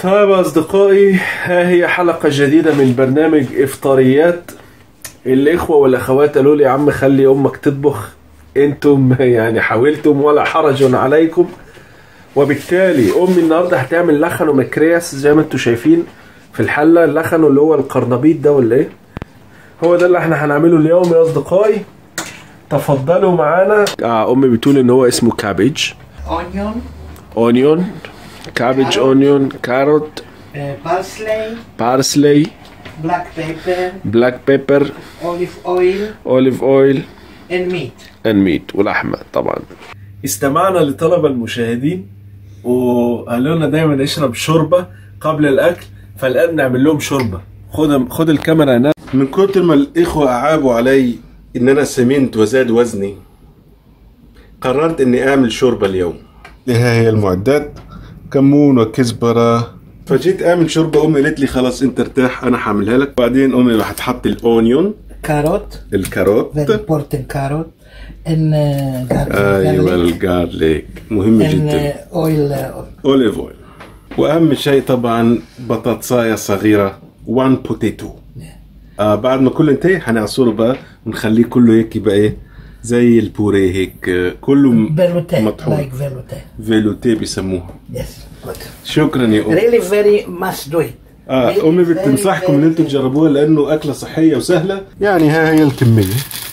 طيب أصدقائي ها هي حلقة جديدة من برنامج إفطاريات الإخوة والأخوات قالوا لي يا عم خلي أمك تطبخ أنتم يعني حاولتم ولا حرج عليكم وبالتالي أمي النهاردة هتعمل لخن ومكرياس زي ما انتم شايفين في الحلة اللخن اللي هو القرنبيط ده ولا إيه هو ده اللي احنا هنعمله اليوم يا أصدقائي تفضلوا معانا آه أمي بتقول إن هو اسمه كابيج onion, أونيون كابيج أونيون كاروت uh, parsley, بارسلي black pepper, بلاك بيبر olive oil, اوليف اويل and meat. اند ميت ولحمه طبعا استمعنا لطلب المشاهدين وقالوا لنا دايما اشرب شوربه قبل الاكل فالان نعمل لهم شوربه خد خد الكاميرا هناك من كتر ما الإخوة أعابوا علي إن أنا سمنت وزاد وزني قررت إني أعمل شوربة اليوم ها هي المعدات كمون وكزبرة فجيت أعمل شوربة أمي قالت لي خلاص أنت ارتاح أنا هعملها لك بعدين أمي راح تحط الأونيون Carrot, الكاروت very important carrot, and uh, garlic, أيوة garlic, الجارليك مهم and جدا uh, oil. Uh, أوليف أويل وأهم شيء طبعا بطاطساية صغيرة 1 بوتيتو آه بعد ما كله انتهي هنعصره بقى ونخليه كله هيك يبقى ايه زي البوريه هيك آه، كله م- velouté, مطحون like velouté. فيلوتيه بيسموها Yes, good. شكرا يا أم Really very must do it. اه Really امي very, بتنصحكم ان very انتم good. تجربوها لانه اكله صحيه وسهله يعني ها هي الكميه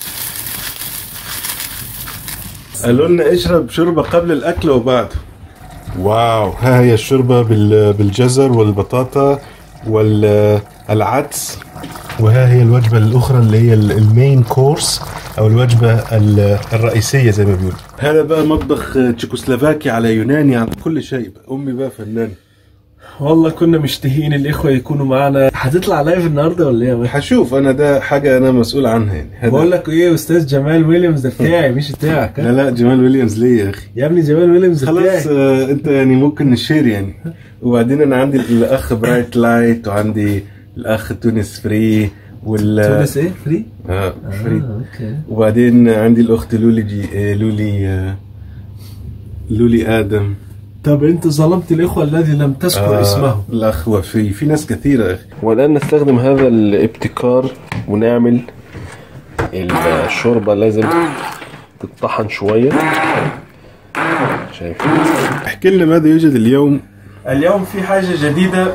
قالوا لنا اشرب شوربه قبل الاكل وبعده واو ها هي الشوربه بال- بالجزر والبطاطا والعدس وها هي الوجبه الاخرى اللي هي ال- المين كورس او الوجبه ال- الرئيسيه زي ما بيقولوا هذا بقى مطبخ تشيكوسلوفاكي على يوناني على كل شيء بقى. امي بقى فنانه والله كنا مشتهين الاخوه يكونوا معانا هتطلع لايف النهارده ولا ايه يا باشا؟ هشوف انا ده حاجه انا مسؤول عنها يعني هذا بقول لك ايه استاذ جمال ويليامز ده بتاعي مش بتاعك لا ها؟ لا جمال ويليامز ليه يا اخي يا ابني جمال ويليامز ده خلاص بتاعي آه انت يعني ممكن نشير يعني وبعدين انا عندي الاخ برايت لايت وعندي الاخ تونس فري وال تونس ايه فري؟ اه فري آه، اوكي وبعدين عندي الاخت لولي جي آه لولي آه لولي ادم طب انت ظلمت الاخوه الذي لم تذكر اسمه الاخ وفي في ناس كثيره يا اخي والآن نستخدم هذا الابتكار ونعمل الشوربة لازم تطحن شوية شايفين احكي لنا ماذا يوجد اليوم اليوم في حاجة جديدة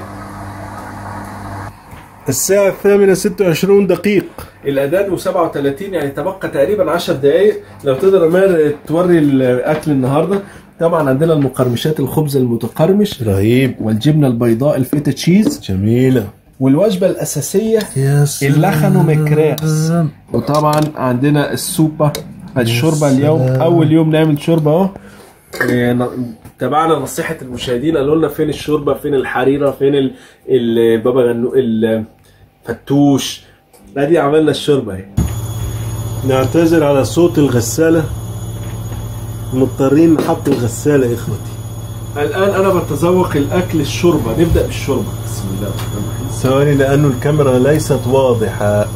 الساعة الثامنة 26 دقيق الأذان و37 يعني تبقى تقريبا 10 دقايق لو تقدر يا ماهر توري الأكل النهاردة طبعا عندنا المقرمشات الخبز المتقرمش رهيب والجبنة البيضاء الفيتا تشيز جميلة والوجبة الأساسية اللخن ومكراس وطبعا عندنا السوبة الشوربة اليوم أول يوم نعمل شوربة أهو إيه، ن- تابعنا نصيحة المشاهدين قالوا لنا فين الشوربة فين الحريرة فين ال- البابا غنو الفتوش ادي عملنا الشوربة اهي نعتذر على صوت الغسالة مضطرين نحط الغسالة يا اخوتي الآن أنا بتذوق الأكل الشوربة نبدأ بالشوربة بسم الله الرحمن الرحيم ثواني لأنه الكاميرا ليست واضحة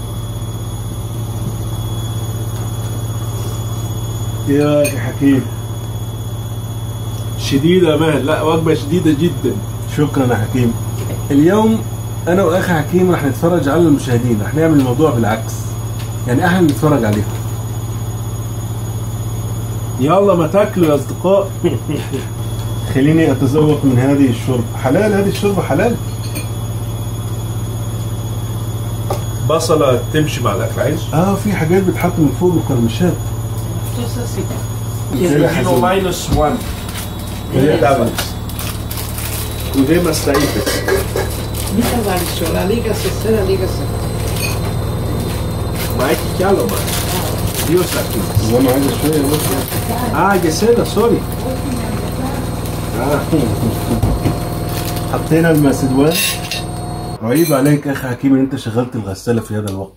يا أخي حكيم شديدة يا ماهر لا وجبة شديدة جدا شكرا يا حكيم اليوم أنا وأخي حكيم رح نتفرج على المشاهدين رح نعمل الموضوع بالعكس يعني احنا نتفرج عليهم يلا ما تاكلوا يا أصدقاء خليني أتذوق من هذه الشوربة حلال هذه الشوربة حلال بصلة تمشي مع الأكل عايز اه في حاجات بتحط من فوق مقرمشات كيلو ماينس 1 هي تعبت وزي ما استعيدت Mica Valso, la Lega Sessera, la Lega Sessera. معاك كيلو ما Dios aquí. زي ما عايز شوية بس Ah, Yesenia, sorry. حطينا المسدوان عيب عليك يا اخي حكيم ان انت شغلت الغسالة في هذا الوقت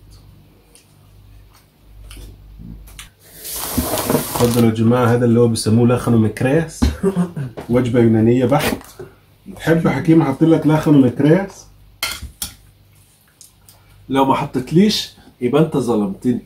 اتفضلوا يا جماعة هذا اللي هو بيسموه لخن ومكراس وجبة يونانية بحت تحب يا حكيم احط لك لخن ومكراس لو ما حطيتليش يبقى انت ظلمتني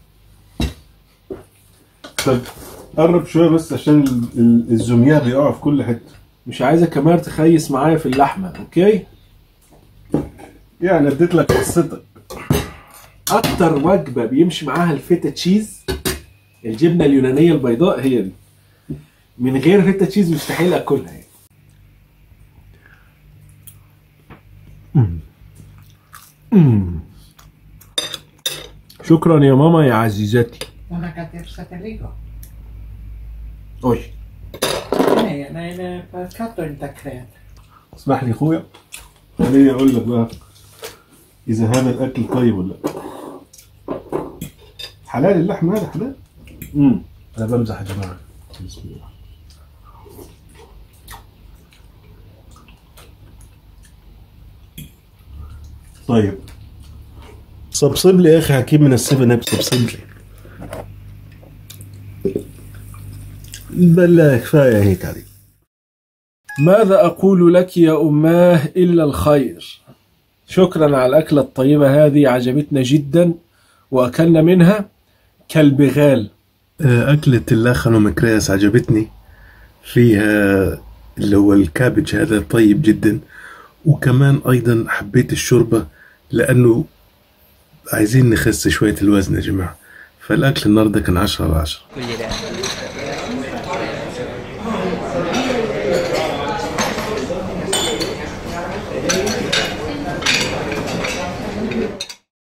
طب قرب شوية بس عشان ال- ال- الزومياء بيقعوا في كل حتة مش عايزك كمان تخيس معايا في اللحمه اوكي يعني اديت لك قصتك اكتر وجبه بيمشي معاها الفيتا تشيز الجبنه اليونانيه البيضاء هي دي من غير فيتا تشيز مستحيل اكلها يعني. مم. شكرا يا ماما يا عزيزتي Una catezza terrigo. اوي Nej, nej, nej, pescato in tacret. اسمح لي اخويا خليني اقول لك بقى اذا هذا الاكل طيب ولا لا حلال اللحم هذا حلال امم انا بمزح يا جماعه بسم الله طيب صبصب لي يا اخي حكيم من السيفن اب صبصب لي بلا كفايه هيك عليك ماذا أقول لك يا أماه إلا الخير شكرا على الأكلة الطيبة هذه عجبتنا جدا وأكلنا منها كالبغال أكلة اللخن ومكرياس عجبتني فيها اللي هو الكابج هذا طيب جدا وكمان أيضا حبيت الشوربة لأنه عايزين نخس شوية الوزن يا جماعة فالأكل النهاردة كان عشرة على عشرة